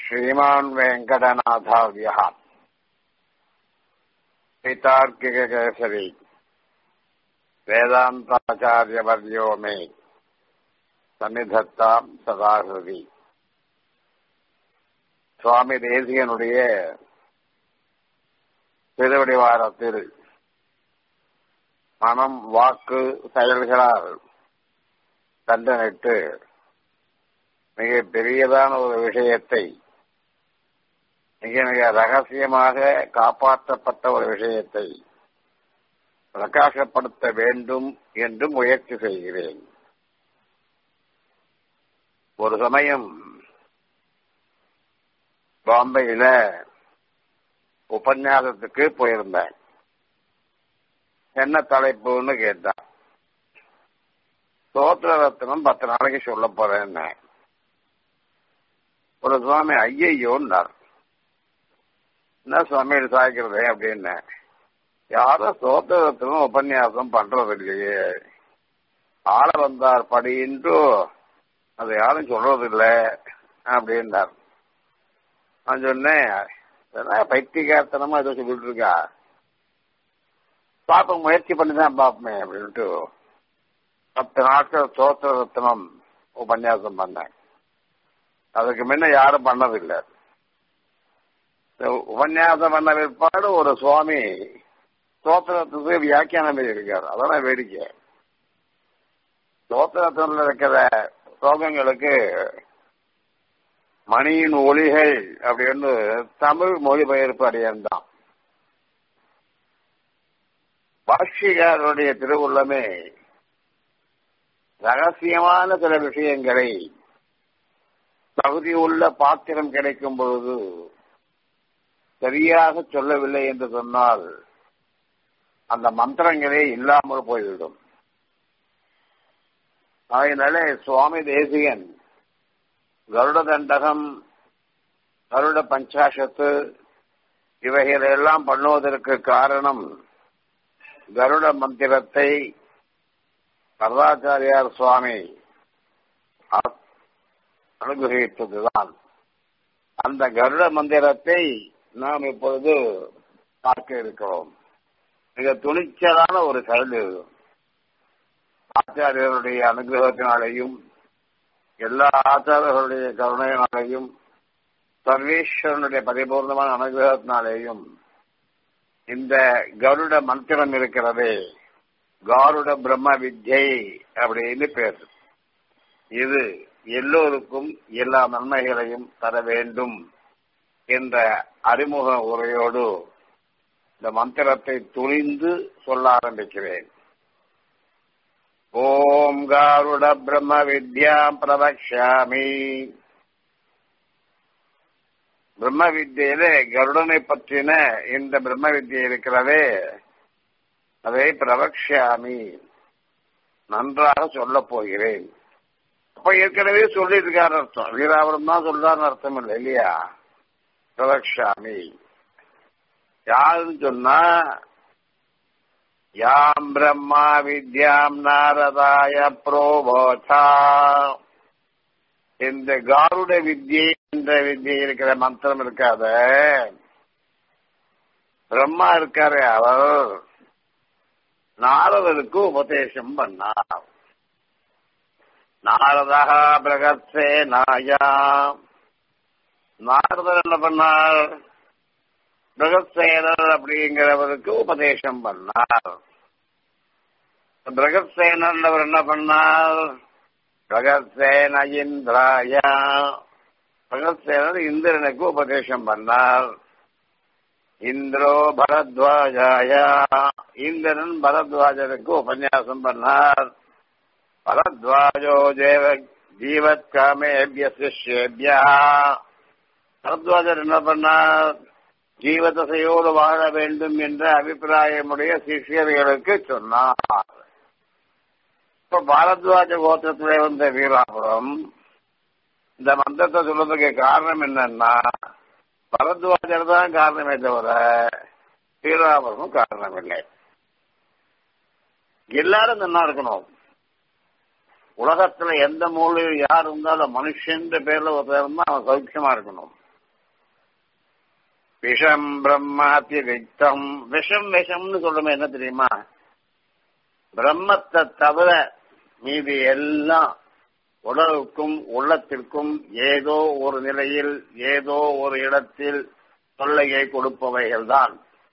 श्रीमान् वेङ्कटनाथार्यः पितार्किककेसरी वेदान्ताचार्यवर्यो मे சன்னிதத்தாம் சதாகிருதி சுவாமி தேசிகனுடைய திருவடிவாரத்தில் மனம் வாக்கு செயல்களால் தண்டனிட்டு மிக பெரியதான ஒரு விஷயத்தை மிக மிக ரகசியமாக காப்பாற்றப்பட்ட ஒரு விஷயத்தை பிரகாசப்படுத்த வேண்டும் என்று முயற்சி செய்கிறேன் ஒரு சமயம் பாம்பேயில உபன்யாசத்துக்கு போயிருந்தேன் என்ன தலைப்புன்னு கேட்டான் சோத்திர ரத்னம் பத்து நாளைக்கு சொல்ல போறேன் ஒரு சுவாமி ஐயையோன்னார் என்ன சுவாமியில் சாய்க்கிறது அப்படின்னு யாரும் சோத்திர ரத்னம் உபன்யாசம் பண்றது இல்லையே ஆள வந்தார் படின்ட்டு அது யாரும் சொல்றது இல்லை அப்படின்னார் நான் சொன்னேன் பைத்தியகார்த்தனமா ஏதோ சொல்லிட்டு இருக்கா பாப்ப முயற்சி பண்ணிதான் பார்ப்போமே அப்படின்ட்டு பத்து நாட்கள் சோத்திர ரத்னம் உபன்யாசம் பண்ணேன் அதுக்கு முன்ன யாரும் பண்ணதில்லை உபன்யாசம் பண்ண பிற்பாடு ஒரு சுவாமி சோத்திரத்துக்கு வியாக்கியானம் இருக்கார் அதான் வேடிக்கை சோத்திரத்தில் இருக்கிற ஸ்லோகங்களுக்கு மணியின் ஒளிகள் அப்படின்னு தமிழ் மொழிபெயர்ப்பு அடையந்தான் பாஷ்யக்காரருடைய திருவுள்ளமே ரகசியமான சில விஷயங்களை தகுதி உள்ள பாத்திரம் கிடைக்கும் பொழுது சரியாக சொல்லவில்லை என்று சொன்னால் அந்த மந்திரங்களே இல்லாமல் போய்விடும் அதனால சுவாமி தேசிகன் கருட தண்டகம் கருட பஞ்சாசத்து இவைகளெல்லாம் பண்ணுவதற்கு காரணம் கருட மந்திரத்தை வரதாச்சாரியார் சுவாமி அனுகிரகித்ததுதான் அந்த கருட மந்திரத்தை நாம் இப்பொழுது பார்க்க இருக்கிறோம் மிக துணிச்சலான ஒரு செயல் இது ஆச்சாரியருடைய அனுகிரகத்தினாலேயும் எல்லா ஆச்சாரியர்களுடைய கருணையினாலேயும் சர்வேஸ்வரனுடைய பரிபூர்ணமான அனுகிரகத்தினாலேயும் இந்த கருட மந்திரம் இருக்கிறதே காருட பிரம்ம வித்யை அப்படின்னு பேர் இது எல்லோருக்கும் எல்லா நன்மைகளையும் தர வேண்டும் என்ற அறிமுக உரையோடு இந்த மந்திரத்தை துணிந்து சொல்ல ஆரம்பிக்கிறேன் ஓம் காருட பிரம்ம வித்யாம் பிரவக்ஷாமி பிரம்ம வித்தியில கருடனை பற்றின இந்த பிரம்ம வித்தியை இருக்கிறதே அதை பிரவக்ஷாமி நன்றாக சொல்ல போகிறேன் அப்ப ஏற்கனவே சொல்லியிருக்காரு அர்த்தம் வீராபுரம் தான் சொல்றாருன்னு அர்த்தம் இல்லை இல்லையா பிரவக்ஷாமி யாருன்னு சொன்னா யாம் பிரம்மா வித்யாம் நாரதாய புரோபோதா இந்த காருட வித்யை என்ற வித்யை இருக்கிற மந்திரம் இருக்காத பிரம்மா இருக்காரு அவர் நாரதருக்கு உபதேசம் பண்ணார் நாரதா பிரகத்சே நாயா நாரதர் என்ன பண்ணார் பிரகத்சேனர் அப்படிங்கிறவருக்கு உபதேசம் பண்ணார் பிரகத்சேனர் என்ன பண்ணார் பிரகத்சேன இந்திராயா பிரகத்சேனர் இந்திரனுக்கு உபதேசம் பண்ணார் இந்திரோ பரத்வாஜாயா இந்திரன் பரத்வாஜனுக்கு உபன்யாசம் பண்ணார் பரத்வாஜோ தேவ ஜீவத் காமேபிய சிஷ்யேபியா பரத்வாஜர் என்ன பண்ணார் ஜீவதசையோடு வாழ வேண்டும் என்ற அபிப்பிராயமுடைய சிஷியர்களுக்கு சொன்னார் இப்ப பாரத்வாஜ கோத்திரத்திலே வந்த வீராபுரம் இந்த மந்திரத்தை சொல்றதுக்கு காரணம் என்னன்னா பரத்வாஜர் தான் காரணமே தவிர வீராபுரமும் காரணம் இல்லை எல்லாரும் நல்லா இருக்கணும் உலகத்துல எந்த மூலையில் யார் இருந்தாலும் மனுஷன்ற பேர்ல ஒருத்தர் இருந்தா அவன் சௌக்கியமா இருக்கணும் விஷம் பிரம்மாத்தி விக்தம் விஷம் விஷம்னு சொல்றோமே என்ன தெரியுமா பிரம்மத்தை தவிர மீதி எல்லாம் உடலுக்கும் உள்ளத்திற்கும் ஏதோ ஒரு நிலையில் ஏதோ ஒரு இடத்தில் தொல்லையை கொடுப்பவைகள் தான்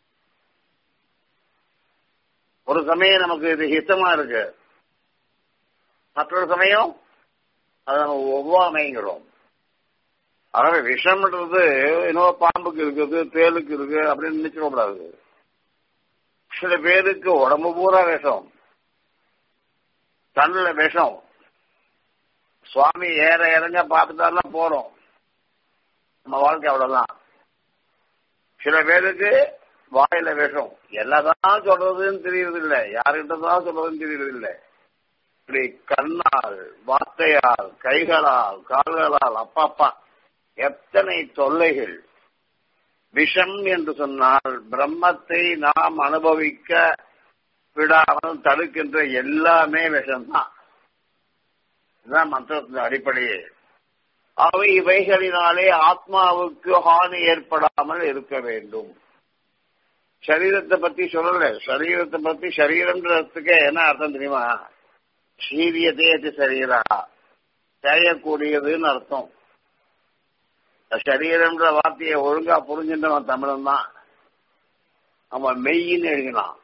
ஒரு சமயம் நமக்கு இது ஹிதமா இருக்கு மற்றொரு சமயம் அது நம்ம ஒவ்வாமைங்கிறோம் ஆகவே விஷம்ன்றது இன்னொரு பாம்புக்கு இருக்குது தேலுக்கு இருக்கு அப்படின்னு நினைச்சிட கூடாது சில பேருக்கு உடம்பு பூரா விஷம் கண்ணுல விஷம் சுவாமி ஏற இறங்க பார்த்துட்டாருன்னா போறோம் நம்ம வாழ்க்கை அவ்வளவுதான் சில பேருக்கு வாயில விஷம் எல்லாதான் சொல்றதுன்னு தெரியறது இல்லை யாருக்கிட்ட தான் சொல்றதுன்னு தெரியறது இல்லை இப்படி கண்ணால் வார்த்தையால் கைகளால் கால்களால் அப்பப்பா எத்தனை தொல்லைகள் விஷம் என்று சொன்னால் பிரம்மத்தை நாம் அனுபவிக்க விடாமல் தடுக்கின்ற எல்லாமே விஷம்தான் இதுதான் மந்திரத்தின் அடிப்படையே அவை இவைகளினாலே ஆத்மாவுக்கு ஹானி ஏற்படாமல் இருக்க வேண்டும் சரீரத்தை பத்தி சொல்லல சரீரத்தை பத்தி சரீரம்ன்றதுக்கு என்ன அர்த்தம் தெரியுமா சீரியதே சரீரா செய்யக்கூடியதுன்னு அர்த்தம் சரீரம்ன்ற வார்த்தையை ஒழுங்கா புரிஞ்சுட்டவன் தமிழன் தான் அவன் மெய்யின்னு எழுதினான்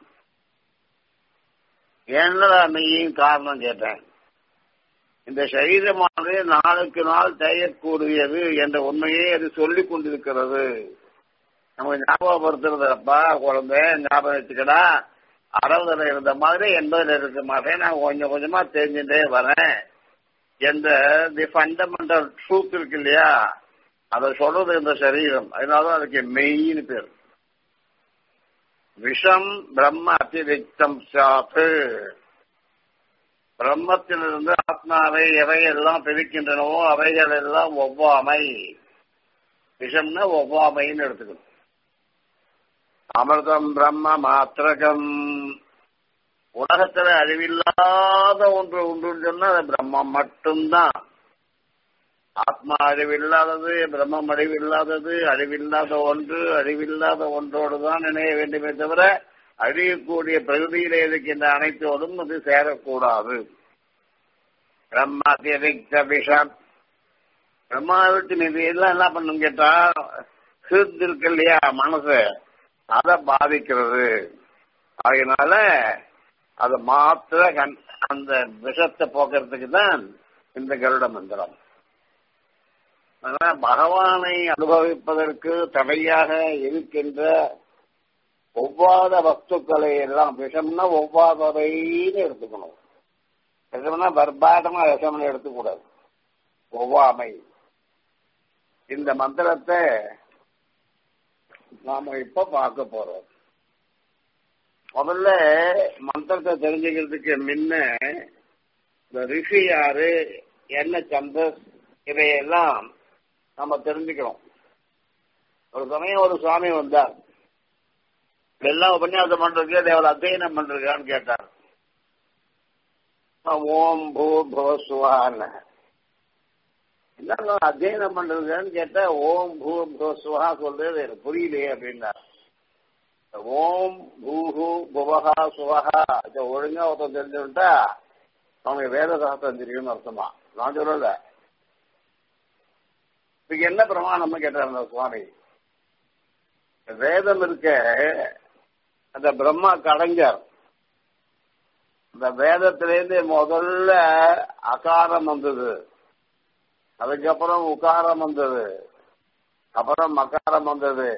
என்னடா மெய்யின் காரணம் கேட்டேன் இந்த சரீரமானது நாளுக்கு நாள் தேயக்கூடியது என்ற உண்மையை அது சொல்லிக் கொண்டிருக்கிறது நம்ம ஞாபகப்படுத்துறதப்பா குழந்தை ஞாபகம் வச்சுக்கடா அறுபதுல இருந்த மாதிரி எண்பதுல இருக்க மாட்டேன் நான் கொஞ்சம் கொஞ்சமா தெரிஞ்சுட்டே வரேன் என்ற தி ஃபண்டமெண்டல் ட்ரூத் இருக்கு இல்லையா அதை சொல்றது இந்த சரீரம் அதனாலதான் அதுக்கு மெய்ன்னு பேர் விஷம் பிரம்ம அதிரிக்தம் சாத்து பிரம்மத்திலிருந்து ஆத்மாவை எவையெல்லாம் பிரிக்கின்றனவோ அவைகள் எல்லாம் ஒவ்வாமை விஷம்னா ஒவ்வாமைன்னு எடுத்துக்கணும் அமிர்தம் பிரம்ம மாத்திரகம் உலகத்துல அழிவில்லாத ஒன்று உண்டுன்னு சொன்னா அது பிரம்மம் மட்டும்தான் ஆத்மா அழிவில்லாதது பிரம்மம் அழிவில்லாதது அழிவில்லாத ஒன்று அழிவில்லாத ஒன்றோடு தான் நினைய வேண்டுமே தவிர அழியக்கூடிய பிரகதியிலே இருக்கின்ற அனைத்தோடும் அது சேரக்கூடாது பிரம்மாதிரிக்த விஷம் பிரம்மா விட்டு இது எல்லாம் என்ன பண்ணும் கேட்டா ஹிருத் இருக்கு இல்லையா மனசு அதை பாதிக்கிறது அதனால அதை மாத்திர கண் அந்த விஷத்தை போக்குறதுக்கு தான் இந்த கருட மந்திரம் அதனால பகவானை அனுபவிப்பதற்கு தடையாக இருக்கின்ற ஒவ்வாத வஸ்துக்களை எல்லாம் விஷம்னா ஒவ்வாதவைன்னு எடுத்துக்கணும் விஷம்னா பர்பாட்டமா விஷம்னு எடுத்துக்கூடாது ஒவ்வாமை இந்த மந்திரத்தை நாம இப்ப பார்க்க போறோம் முதல்ல மந்திரத்தை தெரிஞ்சுக்கிறதுக்கு முன்ன இந்த ரிஷி யாரு என்ன சந்தஸ் இதையெல்லாம் நம்ம தெரிஞ்சுக்கிறோம் ஒரு சமயம் ஒரு சுவாமி வந்தார் எல்லாம் உபன்யாசம் பண்றதுக்கு தேவல அத்தியனம் பண்றதுக்கான்னு கேட்டார் ஓம் பூ புவசுவான்னு என்ன அத்தியனம் பண்றதுன்னு கேட்டா ஓம் பூ புவசுவா சொல்றது எனக்கு புரியலையே அப்படின்னார் ஓம் பூஹு புவஹா சுவஹா இதை ஒழுங்கா ஒருத்தன் தெரிஞ்சுட்டா அவங்க வேத சாஸ்திரம் தெரியும்னு அர்த்தமா நான் சொல்லல இதுக்கு என்ன பிரமாணம்னு கேட்டார் அந்த சுவாமி வேதம் இருக்க அந்த பிரம்மா கலைஞர் இந்த வேதத்திலேருந்து முதல்ல அகாரம் வந்தது அதுக்கப்புறம் உகாரம் வந்தது அப்புறம் மகாரம் வந்தது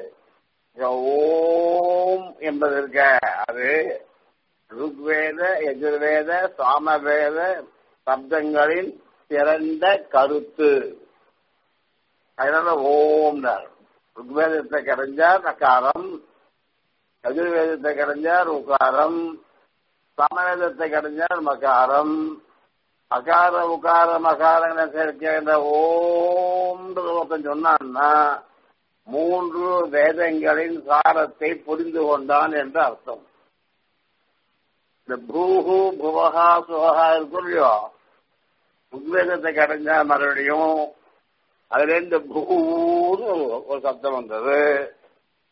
ஓம் என்பது இருக்க அது ருக்வேத எதிர்வேத சாமவேத சப்தங்களின் சிறந்த கருத்து அதனால ஓம்னார் ருக்வேதத்தை கடைஞ்சார் நக்காரம் எதிர்வேதத்தை கடைஞ்சார் உகாரம் சமவேதத்தை கடைஞ்சார் மகாரம் அகார உகார மகாரங்களை சேர்க்கின்ற ஓம்ன்றது ஒருத்தன் சொன்னான்னா மூன்று வேதங்களின் சாரத்தை புரிந்து கொண்டான் என்று அர்த்தம் இந்த பூஹு புவஹா சுவஹா இருக்கும் இல்லையோ உத்வேதத்தை கடைஞ்சா மறுபடியும் அதுல இருந்து பூன்னு ஒரு சப்தம் வந்தது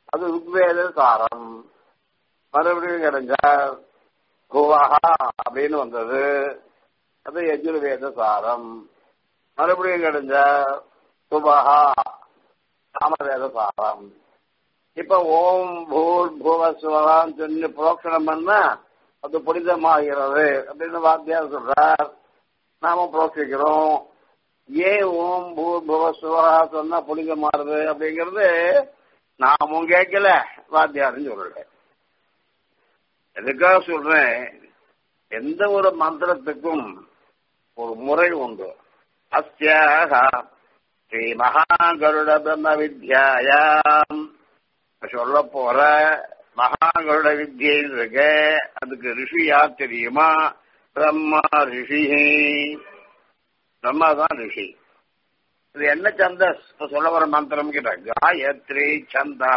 அது ருக்வேத சாரம் மறுபடியும் கிடைஞ்சா குவஹா அப்படின்னு வந்தது அது யஜுர்வேத சாரம் மறுபடியும் கிடைஞ்சா சுபஹா சாமவேத சாரம் இப்ப ஓம் பூர் பூவ சுவகான்னு சொல்லி புரோக்ஷனம் பண்ணா அது புனிதமாகிறது அப்படின்னு வாத்தியார் சொல்றார் நாம புரோட்சிக்கிறோம் ஏன் ஓம் பூர் புவ சுவகா சொன்னா புனிதமாறுது அப்படிங்கிறது நாமும் கேட்கல வாத்தியாரும் சொல்லல எதுக்காக சொல்றேன் எந்த ஒரு மந்திரத்துக்கும் ஒரு முறை உண்டு அஸ்யாக ஸ்ரீ மகாகருட பிரம்ம வித்யாயாம் சொல்ல போற மகாகருட வித்யை இருக்கு அதுக்கு ரிஷி யார் தெரியுமா பிரம்மா ரிஷி பிரம்மா தான் ரிஷி இது என்ன சந்தஸ் இப்ப சொல்ல வர மந்திரம் கிட்ட காயத்ரி சந்தா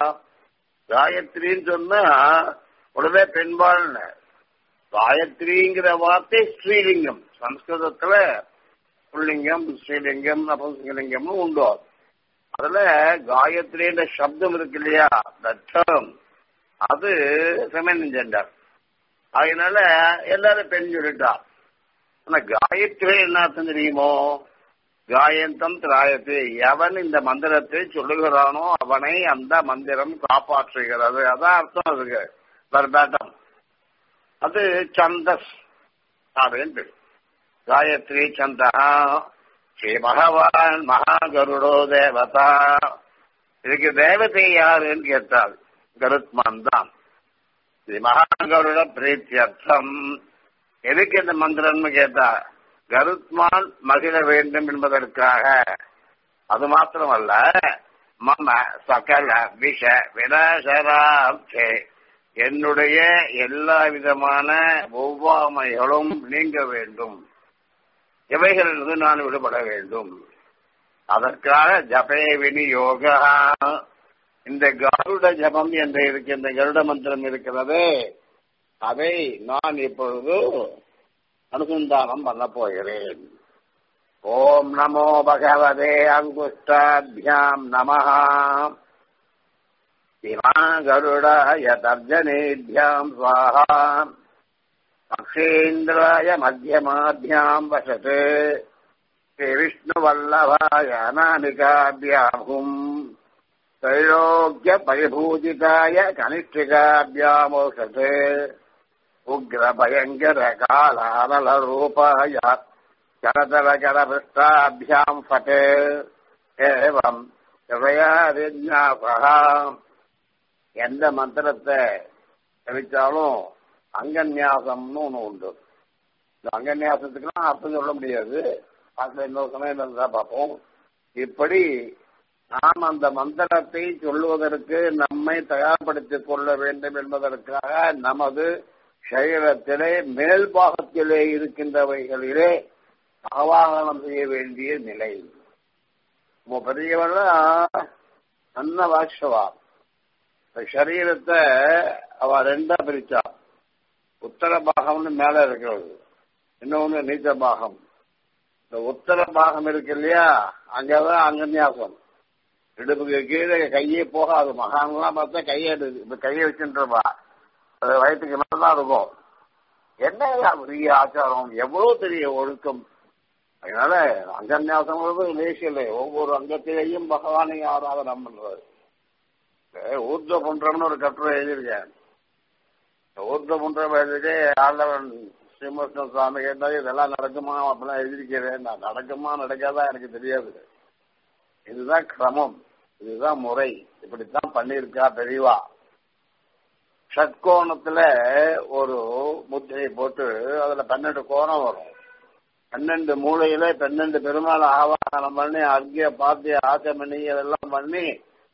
காயத்ரின்னு சொன்னா உடனே பெண்பாள்னு காயத்ரிங்கிற வார்த்தை ஸ்ரீலிங்கம் சம்ஸ்கிருதத்துல புல்லிங்கம் ஸ்ரீலிங்கம் அபஸ்லிங்கம்னு உண்டு அதுல காயத்ரின்ற சப்தம் இருக்கு இல்லையா டேர்ம் அது ஃபெமினின் ஜெண்டர் அதனால எல்லாரும் பெண் சொல்லிட்டா ஆனா காயத்ரி என்ன அர்த்தம் தெரியுமோ காயந்தம் திராயத்து எவன் இந்த மந்திரத்தை சொல்லுகிறானோ அவனை அந்த மந்திரம் காப்பாற்றுகிறது அதான் அர்த்தம் அதுக்கு வர்பாட்டம் அது சந்தஸ் அப்படின்னு பேர் காயத்ரி சந்தா ஸ்ரீ பகவான் மகாகருடோ தேவதா இதுக்கு தேவதை யாருன்னு கேட்டால் கருத்மான் தான் ஸ்ரீ மகாகருட பிரீத்தியர்த்தம் எதுக்கு இந்த மந்திரம்னு கேட்டா கருத்மான் மகிழ வேண்டும் என்பதற்காக அது மாத்திரமல்ல மம சகல விஷ விநாசரார்த்தே என்னுடைய எல்லா விதமான ஒவ்வாமைகளும் நீங்க வேண்டும் இவைகளிலிருந்து நான் விடுபட வேண்டும் அதற்காக ஜபே விநியோக இந்த கருட ஜபம் என்று இருக்க இந்த கருட மந்திரம் இருக்கிறது அதை நான் இப்பொழுது அனுசந்தானம் பண்ண போகிறேன் ஓம் நமோ பகவதே அங்குஷ்டாபியாம் நமஹா கருடாய தர்ஜனேபியாம் சுவாஹா பக்ஷேந்திராய மத்தியமாபியாம் வசத் ஸ்ரீ விஷ்ணுவல்லபாய அநாமிகாபியாகும் त्रैलोक्य परिभूजिताय कनिष्ठिकाभ्यामोषते उग्र भयङ्कर कालानलरूपाय करतलकरपृष्ठाभ्याम् फटे एवम् ஹிருதயாதிஞாசகா எந்த மந்திரத்தை தெரிவித்தாலும் அங்கன்யாசம்னு ஒண்ணு உண்டு இந்த அங்கன்யாசத்துக்குலாம் அர்த்தம் சொல்ல முடியாது அதுல இன்னொரு சமயம் இருந்தா பார்ப்போம் இப்படி நாம் அந்த மந்திரத்தை சொல்லுவதற்கு நம்மை தயார்படுத்திக் கொள்ள வேண்டும் என்பதற்காக நமது சரீரத்திலே மேல் பாகத்திலே இருக்கின்றவைகளிலே ஆவாகனம் செய்ய வேண்டிய நிலை பெரியவெல்லாம் நல்ல வாட்சவா இந்த சரீரத்தை அவ ரெண்டா பிரிச்சா உத்தர பாகம்னு மேல இருக்கிறது இன்னொன்னு நீச்ச பாகம் இந்த உத்தர பாகம் இருக்கு இல்லையா அங்கதான் அங்கன்யாசம் இடுப்புக்கு கீழே கையே போகாது மகான்லாம் பார்த்தா கையை இப்ப கையை வச்சுருப்பா அது வயிற்றுக்கு மேலதான் இருக்கும் என்ன பெரிய ஆச்சாரம் எவ்வளவு பெரிய ஒழுக்கம் அதனால அங்கன்யாசம் லேசி இல்லை ஒவ்வொரு அங்கத்திலேயும் பகவானை ஆராதனம் பண்றது ஊர்த புன்றம்னு ஒரு கட்டுரை எழுதியிருக்கேன் ஊர்த புன்றம் எழுதிட்டு ஆண்டவன் ஸ்ரீமுஷ்ண சுவாமி கேட்டால் இதெல்லாம் நடக்குமா அப்படிலாம் எழுதியிருக்கிறேன் நான் நடக்குமா நடக்காதா எனக்கு தெரியாது இதுதான் கிரமம் இதுதான் முறை இப்படித்தான் பண்ணியிருக்கா பெரியவா ஷட்கோணத்துல ஒரு முத்திரை போட்டு அதுல பன்னெண்டு கோணம் வரும் பன்னெண்டு மூளையில பன்னெண்டு பெருமாள் ஆவாகனம் பண்ணி அர்க்கிய பாத்திய ஆச்சமணி அதெல்லாம் பண்ணி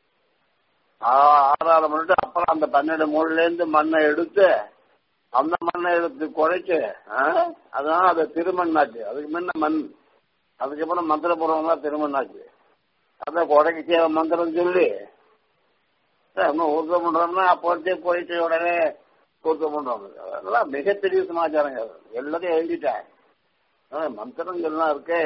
ஆதாரம் பண்ணிட்டு அப்புறம் அந்த பன்னெண்டு மூலையில இருந்து மண்ணை எடுத்து அந்த மண்ணை எடுத்து குழைச்சு அதான் அது திருமண்ணாச்சு அதுக்கு முன்ன மண் அதுக்கப்புறம் மந்திரபூர்வம்லாம் திருமண்ணாச்சு அதை குடைக்கு சேவ மந்திரம் சொல்லி இன்னும் ஊர்தம் பண்றோம்னா அப்போதே போயிட்டு உடனே ஊர்தம் பண்றோம் அதெல்லாம் மிகப்பெரிய சமாச்சாரங்க எல்லாத்தையும் எழுதிட்டேன் மந்திரங்கள்லாம் இருக்கு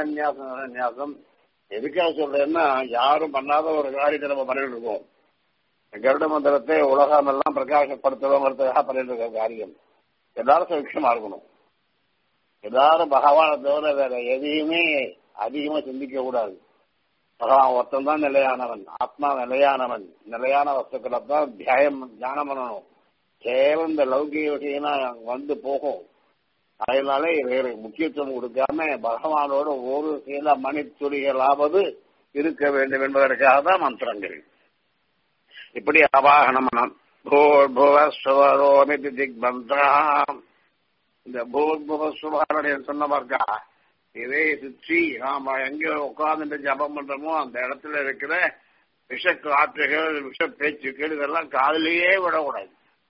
அங்கன்யாசம் நியாசம் எதுக்காக சொல்றேன்னா யாரும் பண்ணாத ஒரு காரியத்தை நம்ம பண்ணிட்டு இருக்கோம் கருட மந்திரத்தை உலகம் எல்லாம் பிரகாசப்படுத்துறோங்கிறதுக்காக பண்ணிட்டு இருக்க காரியம் எல்லாரும் சுவிக்ஷமா இருக்கணும் எல்லாரும் பகவானை தவிர வேற எதையுமே அதிகமா சிந்திக்க கூடாது பகவான் ஒருத்தன் தான் நிலையானவன் ஆத்மா நிலையானவன் நிலையான வஸ்துக்களை தான் தியாயம் தியானம் பண்ணணும் கேவலம் இந்த லௌகிக விஷயம் வந்து போகும் அதனால வேறு முக்கியத்துவம் கொடுக்காம பகவானோட ஒரு சில மணித்துளிகளாவது இருக்க வேண்டும் என்பதற்காக தான் மந்திரங்கள் இப்படி அவாகனமனம் பூர்புவ சுவரோமிதி திக்பந்தாம் இந்த பூர்புவ சுவரடைய சொன்ன இருக்கா இதே சுற்றி நாம எங்க உட்கார்ந்து ஜபம் பண்றோமோ அந்த இடத்துல இருக்கிற விஷ காற்றுகள் விஷ பேச்சுக்கள் இதெல்லாம் காதலியே விடக்கூடாது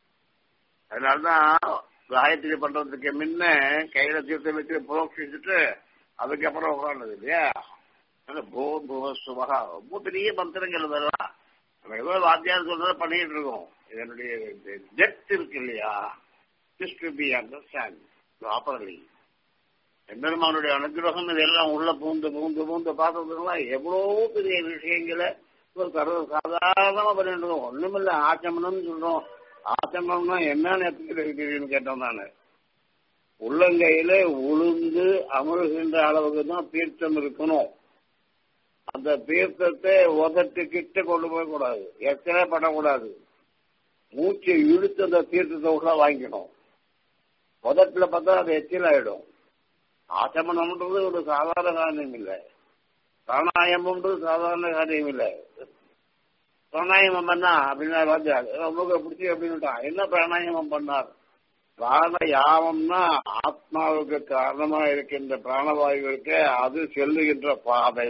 அதனாலதான் காயத்ரி பண்றதுக்கு முன்ன கையில தீர்த்தம் வச்சு புரோக்ஷிச்சுட்டு அதுக்கப்புறம் உட்கார்ந்தது இல்லையா பூ புவ சுபகா ரொம்ப பெரிய மந்திரங்கள் இதெல்லாம் நம்ம ஏதோ வாத்தியார் சொல்றத பண்ணிட்டு இருக்கோம் இதனுடைய டெப்த் இருக்கு இல்லையா just to be understand properly எம்பெருமானுடைய அனுகிரகம் இதெல்லாம் உள்ள பூந்து பூந்து பூந்து பார்த்ததுலாம் எவ்வளவு பெரிய விஷயங்களை சர்வ சாதாரணமா பண்ணிட்டு இருக்கோம் ஒண்ணுமில்ல ஆச்சமனம்னு சொல்றோம் ஆச்சமனம்னா என்னன்னு எத்தனை இருக்கிறீன்னு கேட்டோம் நானு உள்ளங்கையில உளுந்து அமருகின்ற அளவுக்கு தான் தீர்த்தம் இருக்கணும் அந்த தீர்த்தத்தை உதட்டு கிட்ட கொண்டு போய் கூடாது எத்தனை பண்ணக்கூடாது மூச்சை இழுத்து அந்த தீர்த்தத்தை உள்ள வாங்கிக்கணும் உதட்டுல பார்த்தா அது எச்சில் ஆயிடும் ஆச்சமனம்ன்றது ஒரு சாதாரண காரியம் இல்லை பிராணாயமம்ன்றது சாதாரண காரியம் இல்லை பிராணாயாமம் பண்ணா அப்படின்னா ராஜா உங்களுக்கு பிடிச்சி அப்படின்னுட்டான் என்ன பிராணாயாமம் பண்ணார் பிராணயாமம்னா ஆத்மாவுக்கு காரணமா இருக்கின்ற பிராணவாயுவிற்கு அது செல்லுகின்ற பாதை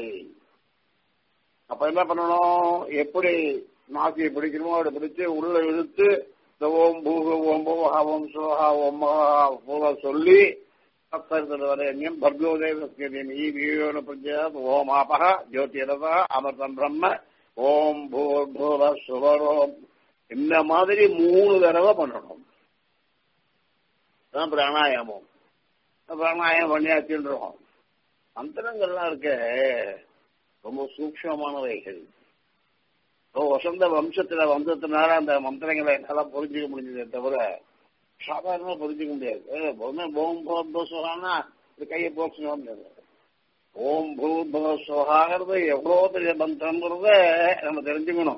அப்ப என்ன பண்ணணும் எப்படி நாசியை பிடிக்கணுமோ அப்படி பிடிச்சு உள்ள இழுத்து இந்த ஓம் பூக ஓம் பூஹா ஓம் சோஹா ஓம் பூவா சொல்லி வரையம் பர்கோதேவஸ்கரியம் ஈ வீயோன பிரஜாத் ஓம் ஆபக ஜோதிரதா அமிர்தம் பிரம்ம ஓம் பூர் பூர சுவரோம் இந்த மாதிரி மூணு தடவை பண்ணணும் பிராணாயாமம் பிராணாயாமம் பண்ணியாச்சுன்றோம் மந்திரங்கள்லாம் இருக்க ரொம்ப சூக்ஷமானவைகள் வசந்த வம்சத்துல வந்ததுனால அந்த மந்திரங்களை என்னால புரிஞ்சுக்க முடிஞ்சதே தவிர சாதாரணமா புரிஞ்சுக்க முடியாது ஓம் பூர்வசுகானா இது கையை போச்சுன்னு வந்தது ஓம் பூர்வசுகாங்கிறது எவ்வளவு பெரிய மந்திரங்கிறத நம்ம தெரிஞ்சுக்கணும்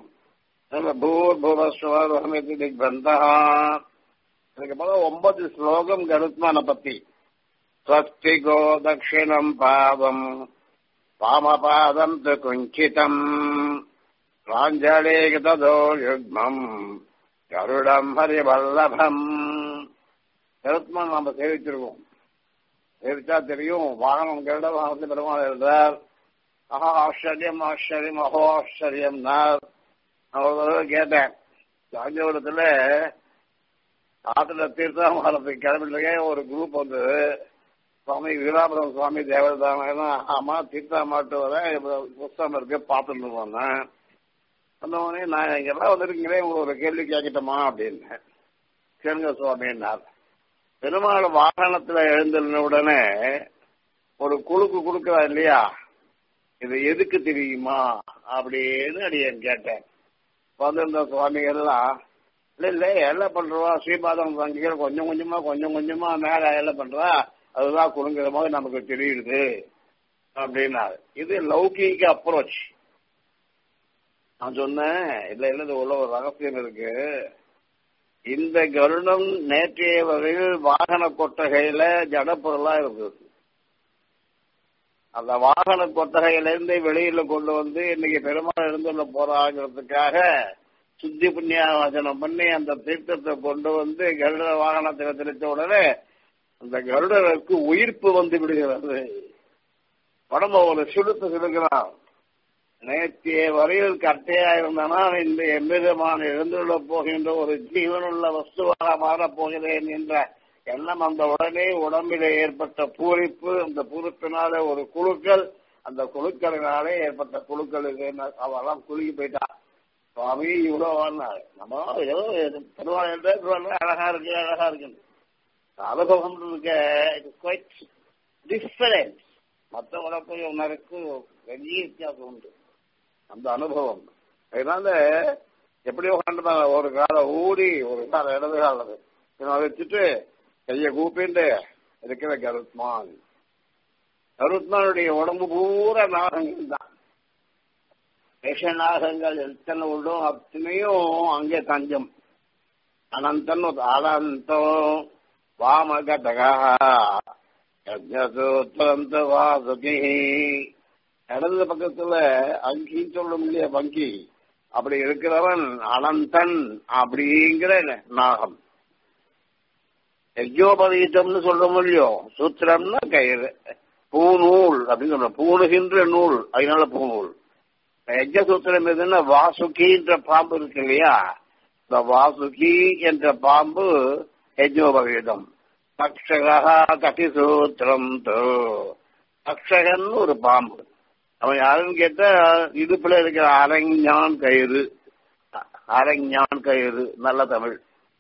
பூர்வசுவாமி பந்தா அதுக்கப்புறம் ஒன்பது ஸ்லோகம் கருத்மான பத்தி ஸ்வஸ்தி கோ தட்சிணம் பாதம் வாமபாதம் து குஞ்சிதம் பிராஞ்சலேகதோ யுக்மம் கருடம் ஹரிவல்லபம் கருத்மான் நாம சேவிச்சிருக்கோம் சேவிச்சா தெரியும் வாகனம் கருட வாகனத்தில் பெருமாள் இருந்தார் அஹோ ஆச்சரியம் ஆச்சரியம் அஹோ ஆச்சரியம் நான் ஒரு தடவை கேட்டேன் காஞ்சிபுரத்துல ஆத்துல தீர்த்தாமலத்துக்கு கிளம்பிட்டு ஒரு குரூப் வந்து சுவாமி வீராபுரம் சுவாமி தேவதானா ஆமா தீர்த்தாமாட்டு வர புஸ்தகம் இருக்கு பார்த்துட்டு வந்தேன் வந்தவொடனே நான் இங்கெல்லாம் வந்திருக்கீங்களே உங்களுக்கு ஒரு கேள்வி கேட்கட்டுமா அப்படின்னு கேளுங்க சுவாமின்னார் பெருமாள் வாகனத்துல எழுந்திருந்த உடனே ஒரு குழுக்கு கொடுக்குறா இல்லையா இது எதுக்கு தெரியுமா அப்படின்னு அடியன் கேட்டேன் வந்திருந்த சுவாமிகள்லாம் இல்ல இல்ல எல்லாம் பண்றோம் ஸ்ரீபாதம் வங்கிகள் கொஞ்சம் கொஞ்சமா கொஞ்சம் கொஞ்சமா மேல எல்லாம் பண்றா அதுதான் குழுங்குற மாதிரி நமக்கு தெரியுது அப்படின்னாரு இது லௌகீக அப்ரோச் நான் சொன்னேன் இல்ல இல்ல இது உள்ள ஒரு ரகசியம் இருக்கு இந்த கருடம் நேற்றைய வரையில் வாகன கொட்டகையில ஜடப்பொருளா இருந்தது அந்த வாகன கொட்டகையிலிருந்து வெளியில கொண்டு வந்து இன்னைக்கு பெருமாள் எழுந்துள்ள போறாங்கிறதுக்காக சுத்தி புண்ணியாவசனம் பண்ணி அந்த தீர்த்தத்தை கொண்டு வந்து கருட வாகனத்தில் தெளித்த உடனே அந்த கருடருக்கு உயிர்ப்பு வந்து விடுகிறது உடம்ப ஒரு சுடுத்து சிடுக்கிறான் நேற்றைய வரையில் கட்டையா இருந்தானா இந்த எவ்விதமான எழுந்துள்ள போகின்ற ஒரு ஜீவனுள்ள வஸ்துவாக மாறப் போகிறேன் என்ற எண்ணம் அந்த உடனே உடம்பிலே ஏற்பட்ட பூரிப்பு அந்த பூரிப்பினாலே ஒரு குழுக்கள் அந்த குழுக்களினாலே ஏற்பட்ட குழுக்களுக்கு அவெல்லாம் குலுக்கி போயிட்டா சுவாமி இவ்வளவு வாழ்நாள் நம்ம ஏதோ பெருமாள் அழகா இருக்கு அழகா இருக்கு அனுபவம் இருக்க குவைட் டிஃபரெண்ட் மற்ற உலகத்தையும் உணருக்கு பெரிய வித்தியாசம் உண்டு அந்த அனுபவம் அதனால எப்படி உட்காந்துருந்தாங்க ஒரு காலை ஊடி ஒரு காலை இடது காலது இவன் வச்சுட்டு கையை கூப்பிட்டு இருக்கிற கருத்மான் கருத்மானுடைய உடம்பு பூரா நாகங்கள் தான் விஷ நாகங்கள் எத்தனை உண்டோ அத்தனையும் அங்கே தஞ்சம் அனந்தன் அனந்தோ வாமகதகா யஜ்ஞசூத்ரந்த வாசுகி இடது பக்கத்துல அங்கின்னு சொல்லும் இல்லையா வங்கி அப்படி இருக்கிறவன் அனந்தன் அப்படிங்கிற நாகம் யஜ்யோபவீதம்னு சொல்றோம் இல்லையோ சூத்திரம்னா கயிறு பூநூல் அப்படின்னு சொல்றோம் பூணுகின்ற நூல் அதனால பூநூல் யஜ்ய சூத்திரம் எதுன்னா வாசுகின்ற பாம்பு இருக்கு இல்லையா இந்த வாசுகி என்ற பாம்பு யஜ்யோபவீதம் தக்ஷகா கட்டிசூத்திரம் தக்ஷகன் ஒரு பாம்பு அவன் யாருன்னு கேட்டா இடுப்புல இருக்கிற அரஞ்ஞான் கயிறு அரஞ்ஞான் கயிறு நல்ல தமிழ்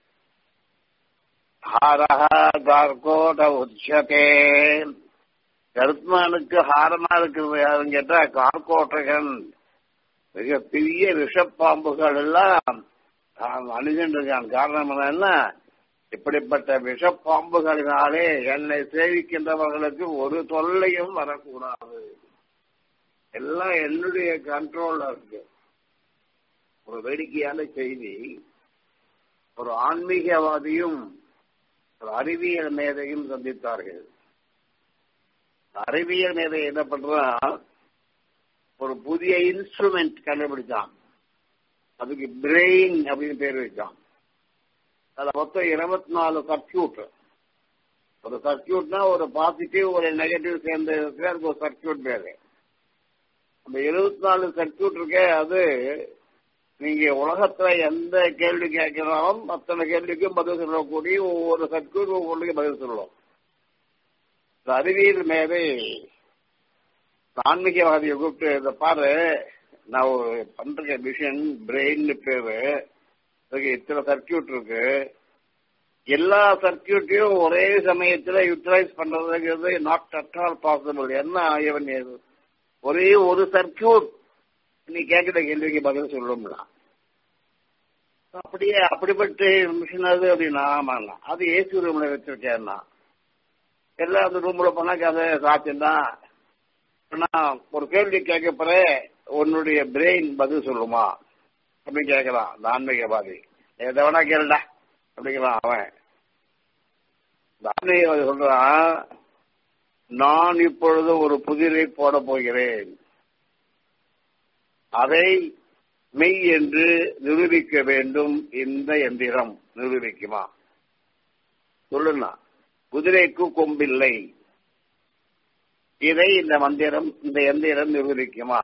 ஹாரஹா கார்கோட உச்சதே கருத்மானுக்கு ஹாரமா இருக்கிறது யாருன்னு கேட்டா கார்கோட்டகன் மிக பெரிய விஷப்பாம்புகள் எல்லாம் அணிஞ்சிருக்கான் காரணம் என்னன்னா இப்படிப்பட்ட விஷப்பாம்புகளினாலே என்னை சேவிக்கின்றவர்களுக்கு ஒரு தொல்லையும் வரக்கூடாது எல்லாம் என்னுடைய கண்ட்ரோல்ல இருக்கு ஒரு வேடிக்கையான செய்தி ஒரு ஆன்மீகவாதியும் ஒரு அறிவியல் மேதையும் சந்தித்தார்கள் அறிவியல் மேதை என்ன பண்றான் ஒரு புதிய இன்ஸ்ட்ருமெண்ட் கண்டுபிடிச்சான் அதுக்கு பிரெயின் அப்படின்னு பேர் வச்சான் அதுல மொத்தம் இருபத்தி நாலு சர்க்கியூட் ஒரு சர்க்கியூட்னா ஒரு பாசிட்டிவ் ஒரு நெகட்டிவ் சேர்ந்து இருக்கு அதுக்கு ஒரு சர்க்கியூட் பேரு அந்த இருபத்தி நாலு சர்க்கியூட் இருக்கே அது நீங்க உலகத்துல எந்த கேள்வி கேட்கிறாலும் அத்தனை கேள்விக்கும் பதில் சொல்லக்கூடிய ஒவ்வொரு சர்க்கியூட் ஒவ்வொன்றுக்கும் பதில் சொல்லும் அறிவியல் மேலே ஆன்மீகவாதியை கூப்பிட்டு இதை பாரு நான் ஒரு பண்ற மிஷின் பிரெயின் பேரு அதுக்கு இத்தனை சர்க்கியூட் இருக்கு எல்லா சர்க்கியூட்டையும் ஒரே சமயத்துல யூட்டிலைஸ் பண்றதுங்கிறது நாட் அட் ஆல் பாசிபிள் என்ன ஆயவன் ஒரே ஒரு சர்க்கியூட் நீ கேட்கிற கேள்விக்கு பதில் சொல்லும்ல அப்படியே அப்படிப்பட்ட மிஷின் அது அப்படின்னா ஆமாண்ணா அது ஏசி ரூம்ல வச்சிருக்கேன்னா எல்லாம் அந்த ரூம்ல போனா கதை சாத்தியம்தான் நான் ஒரு கேள்வி கேட்க போற உன்னுடைய பிரெயின் பதில் சொல்லுமா அப்படின்னு கேட்கலாம் அந்த ஆன்மீகவாதி எதை வேணா கேளுடா அப்படிங்கிறான் அவன் இந்த ஆன்மீகவாதி சொல்றான் நான் இப்பொழுது ஒரு புதிரை போட போகிறேன் அதை மெய் என்று நிரூபிக்க வேண்டும் இந்த எந்திரம் நிரூபிக்குமா சொல்லுண்ணா குதிரைக்கு கொம்பில்லை இதை இந்த மந்திரம் இந்த எந்திரம் நிரூபிக்குமா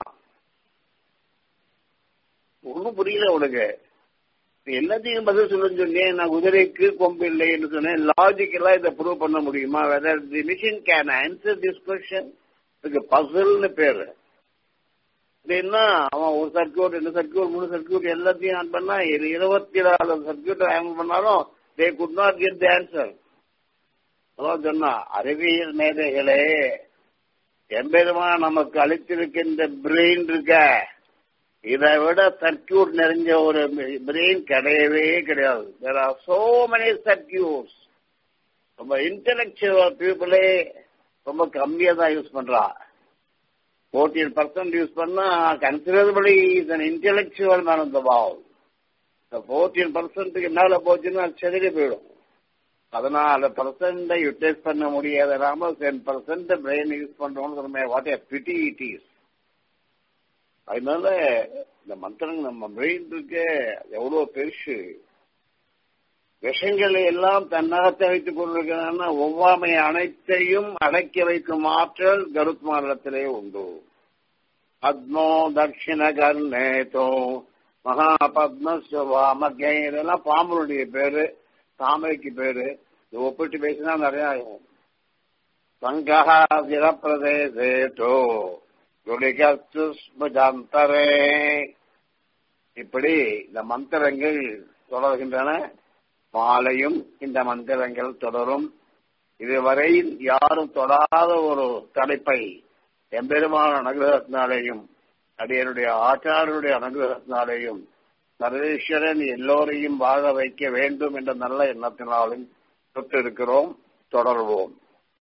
ஒன்னும் புரியல உனக்கு எல்லாத்தையும் பதில் சொல்லுன்னு சொன்னேன் நான் குதிரைக்கு கொம்பு இல்லைன்னு சொன்னேன் லாஜிக்கலா இதை ப்ரூவ் பண்ண முடியுமா whether the machine can answer this question இதுக்கு பசில்னு பேரு என்ன அவன் ஒரு சர்க்கியூட் ரெண்டு சர்க்கியூட் மூணு சர்க்கியூட் எல்லாத்தையும் ஆன் பண்ணா இருபத்தி நாலு சர்க்கியூட் ஆன் பண்ணாலும் they could not get the answer அதான் சொன்னா அறிவியல் மேதைகளே எம்பெருமா நமக்கு அளித்திருக்கின்ற பிரெயின் இருக்க இதை விட சர்க்கியூட் நிறைஞ்ச ஒரு பிரெயின் கிடையவே கிடையாது there are so many circuits ரொம்ப இன்டலெக்சுவல் பீப்புளே ரொம்ப கம்மியா தான் யூஸ் பண்றா ஃபோர்டீன் பர்சன்ட் யூஸ் பண்ணா considerably is an intellectual man of the world ஃபோர்டீன் பர்சன்ட்டுக்கு மேல போச்சுன்னா செதறி போயிடும் பதினாலு பர்சன்ட் யூட்டிலைஸ் பண்ண முடியாத நாம டென் பர்சன்ட் பிரெயின் யூஸ் பண்றோம்னு சொல்லுமே வாட் ஏ பிடி இட் இஸ் அதனால இந்த மந்திரங்கள் நம்ம பிரெயின் இருக்கு எவ்வளவு பெருசு விஷங்களை எல்லாம் தன்னகத்தை வைத்துக் கொண்டிருக்கிறான்னா ஒவ்வாமை அனைத்தையும் அடக்கி வைக்கும் ஆற்றல் கருத்மானிடத்திலே உண்டு பத்மோ தட்சிண கர்ணேதோ மகா பத்மஸ்வாமகே இதெல்லாம் பாம்பனுடைய பேரு தாமரைக்கு பேரு இது ஒப்பிட்டு பேசினா நிறைய ஆகும் சங்கஹா சிரப்பிரதேசேட்டோ யுடிகஸ்துஸ்மஜாந்தரே இப்படி இந்த மந்திரங்கள் தொடர்கின்றன மாலையும் இந்த மந்திரங்கள் தொடரும் இதுவரை யாரும் தொடாத ஒரு தலைப்பை எம்பெருமான அனுகிரகத்தினாலேயும் அடியனுடைய ஆச்சாரனுடைய அனுகிரகத்தினாலேயும் சர்வேஸ்வரன் எல்லோரையும் வாழ வைக்க வேண்டும் என்ற நல்ல எண்ணத்தினாலும் தொட்டு இருக்கிறோம் தொடர்வோம்